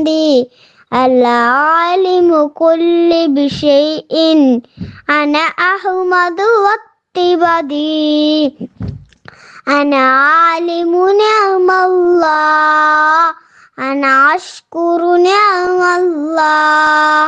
العالم كل بشيء أنا أحمد واقتبدي أنا عالم نعم الله أنا أشكر نعم الله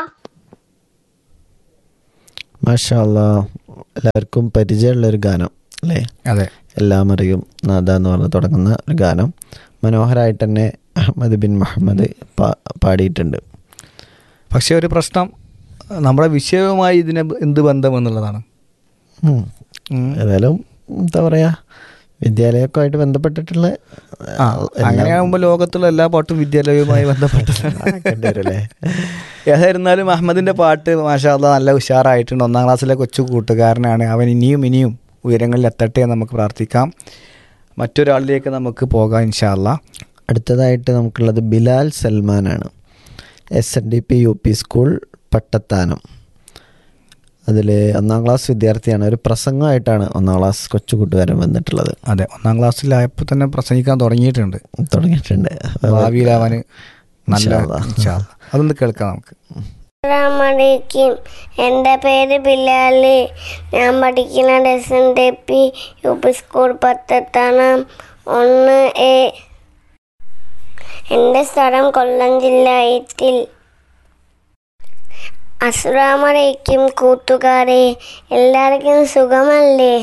മാഷാ അല്ലാ എല്ലാവർക്കും പരിചയമുള്ള ഒരു ഗാനം അല്ലേ അതെ എല്ലാം അറിയും നാദ എന്ന് പറഞ്ഞ് തുടങ്ങുന്ന ഒരു ഗാനം മനോഹരമായിട്ട് തന്നെ അഹമ്മദ് ബിൻ മുഹമ്മദ് പാ- പാടിയിട്ടുണ്ട് പക്ഷേ ഒരു പ്രശ്നം നമ്മുടെ വിഷയവുമായി ഇതിന് എന്ത് ബന്ധം എന്നുള്ളതാണ് ഉം. ഉം. ഏതായാലും എന്താ പറയുക വിദ്യാലയമൊക്കെ ആയിട്ട് ബന്ധപ്പെട്ടിട്ടുള്ള ആ അങ്ങനെയാകുമ്പോൾ ലോകത്തുള്ള എല്ലാ പാട്ടും വിദ്യാലയവുമായി ബന്ധപ്പെട്ടതാണ് കണ്ടുവരല്ലേ ഏതായിരുന്നാലും അഹമ്മദിന്റെ പാട്ട് മാഷാല്ല നല്ല ഉഷാറായിട്ടുണ്ട് ഒന്നാം ക്ലാസ്സിലെ കൊച്ചു കൂട്ടുകാരനാണ് അവൻ ഇനിയും ഇനിയും ഉയരങ്ങളിൽ എത്തട്ടെ എന്ന് നമുക്ക് പ്രാർത്ഥിക്കാം മറ്റൊരാളിലേക്ക് നമുക്ക് പോകാം ഇൻഷാല്ല അടുത്തതായിട്ട് നമുക്കുള്ളത് ബിലാൽ സൽമാനാണ് S N D P U P school Pattathanam അതിൽ ഒന്നാം ക്ലാസ് വിദ്യാർത്ഥിയാണ് ഒരു പ്രസംഗമായിട്ടാണ് ഒന്നാം ക്ലാസ് കൊച്ചു കൂട്ടുകാരൻ വന്നിട്ടുള്ളത് അതെ ഒന്നാം ക്ലാസ്സിലായപ്പോൾ തന്നെ പ്രസംഗിക്കാൻ തുടങ്ങിയിട്ടുണ്ട് തുടങ്ങിയിട്ടുണ്ട് ഭാവിയിൽ അവന് നല്ല ഇൻഷാ അല്ലാ. ഇൻഷാ അല്ലാ. അതൊന്ന് കേൾക്കാം നമുക്ക് അസ്സലാമലൈക്കും എൻ്റെ പേര് ബിലാല് ഞാൻ പഠിക്കുന്ന S N D P U P school Pathathanam ഒന്ന് എ എൻ്റെ സ്ഥലം കൊല്ലം ജില്ലയിൽ അസ്സലാമലൈക്കും കൂട്ടുകാരെ എല്ലാവർക്കും സുഖമല്ലേ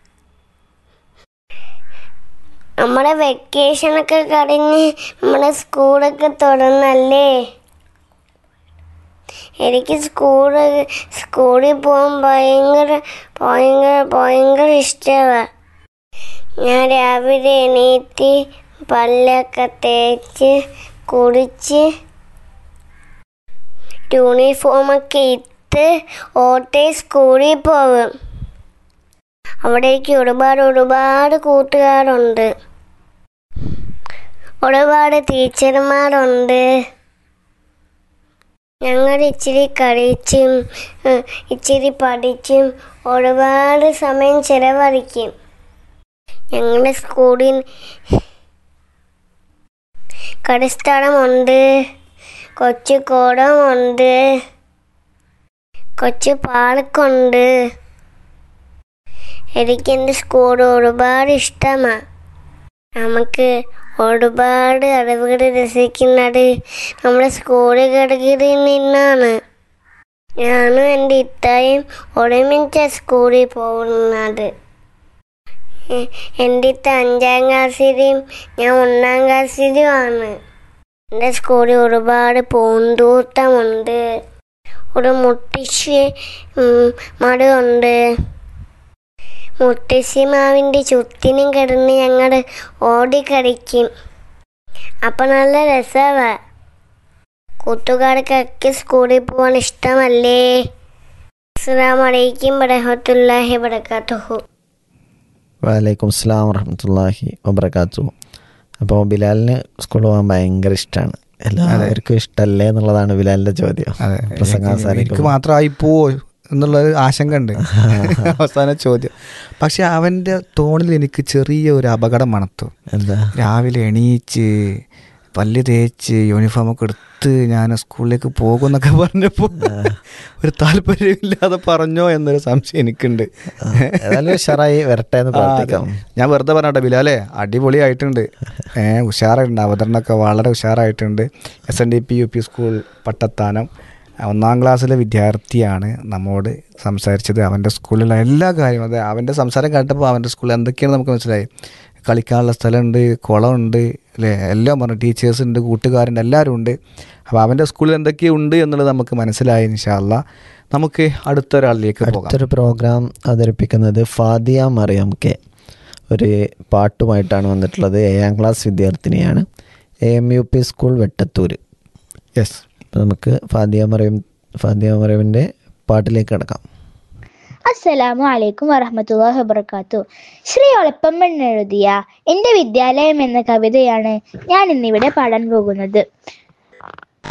നമ്മുടെ വെക്കേഷനൊക്കെ കഴിഞ്ഞ് നമ്മുടെ സ്കൂളൊക്കെ തുറന്നല്ലേ എനിക്ക് സ്കൂള് സ്കൂളിൽ പോകാൻ ഭയങ്കര ഭയങ്കര ഭയങ്കര ഇഷ്ടമാണ് ഞാൻ രാവിലെ എണീറ്റ് പല്ലൊക്കെ തേച്ച് കുളിച്ച് യൂണിഫോമൊക്കെ ഇട്ട് ഓട്ടേ സ്കൂളിൽ പോകും അവിടേക്ക് ഒരുപാട് ഒരുപാട് കൂട്ടുകാരുണ്ട് ഒരുപാട് ടീച്ചർമാരുണ്ട് ഞങ്ങൾ ഇച്ചിരി കളിച്ചും ഉം, ഇച്ചിരി പഠിച്ചും ഒരുപാട് സമയം ചിലവഴിക്കും ഞങ്ങളുടെ സ്കൂളിൽ കളിസ്ഥലമുണ്ട് കൊച്ചു കുടമുണ്ട് കൊച്ചു പാർക്കുണ്ട് എനിക്ക് എൻ്റെ സ്കൂൾ ഒരുപാട് ഇഷ്ടമാണ് നമുക്ക് ഒരുപാട് അറിവുകൾ രസിക്കുന്നത് നമ്മുടെ സ്കൂളിൽ കിടക്കിൽ നിന്നാണ് ഞാനും എൻ്റെ ഇത്തായും ഒരുമിച്ച സ്കൂളിൽ പോകുന്നത് എ- എൻ്റെ ഇത്ത അഞ്ചാം ക്ലാസ്സിലും ഞാൻ ഒന്നാം ക്ലാസ്സിലുമാണ് എൻ്റെ സ്കൂളിൽ ഒരുപാട് പൂന്തോട്ടമുണ്ട് ഒരു മുട്ടിശ്ശി മരമുണ്ട് മുത്തശ്ശി മാവിൻ്റെ ചുറ്റിനും കിടന്ന് ഞങ്ങൾ ഓടിക്കളിക്കും അപ്പം നല്ല രസമാണ് കൂട്ടുകാർക്കൊക്കെ സ്കൂളിൽ പോകാൻ ഇഷ്ടമല്ലേ അസ്സാം വലൈക്കും വരഹത്തുല്ലാഹി വബർക്കാത്തുഹു വലൈക്കും അസ്സാം വറഹമത്തല്ലാഹി വബർക്കാത്തു അപ്പോൾ ബിലാലിന് സ്കൂളിൽ പോകാൻ ഭയങ്കര ഇഷ്ടമാണ് എല്ലാവർക്കും ഇഷ്ടമല്ലേ എന്നുള്ളതാണ് ബിലാലിൻ്റെ ചോദ്യം അതെ പ്രസംഗം എനിക്ക് അവസാനിക്കുമ്പോൾ. മാത്രമായി പോവോ എന്നുള്ളൊരു ആശങ്ക ഉണ്ട് അവസാന ചോദ്യം പക്ഷെ അവൻ്റെ തോണിൽ എനിക്ക് ചെറിയ ഒരു അപകടം മണത്തു എന്താ രാവിലെ എണീച്ച് പല്ല് തേച്ച് യൂണിഫോമൊക്കെ എടുത്ത് ഞാൻ സ്കൂളിലേക്ക് പോകുമെന്നൊക്കെ പറഞ്ഞപ്പോൾ ഒരു താല്പര്യമില്ലാതെ പറഞ്ഞോ എന്നൊരു സംശയം എനിക്കുണ്ട് ഏതായാലും ഉഷാറായി വരട്ടെ എന്ന് ആ, അതെ. പ്രാർത്ഥിക്കാം ഞാൻ വെറുതെ പറഞ്ഞോട്ടെ ബിലാലെ അടിപൊളിയായിട്ടുണ്ട് ഏഹ് ഉഷാറായിട്ടുണ്ട് അവതരണമൊക്കെ വളരെ ഉഷാറായിട്ടുണ്ട് S N D P U P school Pattathanam ഒന്നാം ക്ലാസ്സിലെ വിദ്യാർത്ഥിയാണ് നമ്മോട് സംസാരിച്ചത് അവൻ്റെ സ്കൂളിലെ എല്ലാ കാര്യവും അതെ അവൻ്റെ സംസാരം കേട്ടപ്പോൾ അവൻ്റെ സ്കൂളിൽ എന്തൊക്കെയാണ് നമുക്ക് മനസ്സിലായി കളിക്കാനുള്ള സ്ഥലമുണ്ട് കുളമുണ്ട് അല്ലേ എല്ലാം പറഞ്ഞു ടീച്ചേഴ്സ് ഉണ്ട് കൂട്ടുകാരുണ്ട് എല്ലാവരും ഉണ്ട് അപ്പോൾ അവൻ്റെ സ്കൂളിൽ എന്തൊക്കെയുണ്ട് എന്നുള്ളത് നമുക്ക് മനസ്സിലായി ഇൻഷാല്ല നമുക്ക് അടുത്ത ഒരാളിലേക്ക് പോകാം അടുത്തൊരു പ്രോഗ്രാം അവതരിപ്പിക്കുന്നത് ഫാദിയ മറിയം കെ ഒരു പാട്ടുമായിട്ടാണ് വന്നിട്ടുള്ളത് ഏഴാം ക്ലാസ് വിദ്യാർത്ഥിനിയാണ് A M U P school Vettathur yes അപ്പോൾ നമുക്ക് ഫാദിയ മറിയം ഫാദിയ മറിയമിൻ്റെ പാട്ടിലേക്ക് കിടക്കാം അസ്സലാമു അലൈക്കും വറഹമത്തല്ലാഹി വബർക്കാത്തു ശ്രീ ഒളപ്പമ്മൻ എഴുതിയ എൻ്റെ വിദ്യാലയം എന്ന കവിതയാണ് ഞാൻ ഇന്നിവിടെ പാടാൻ പോകുന്നത്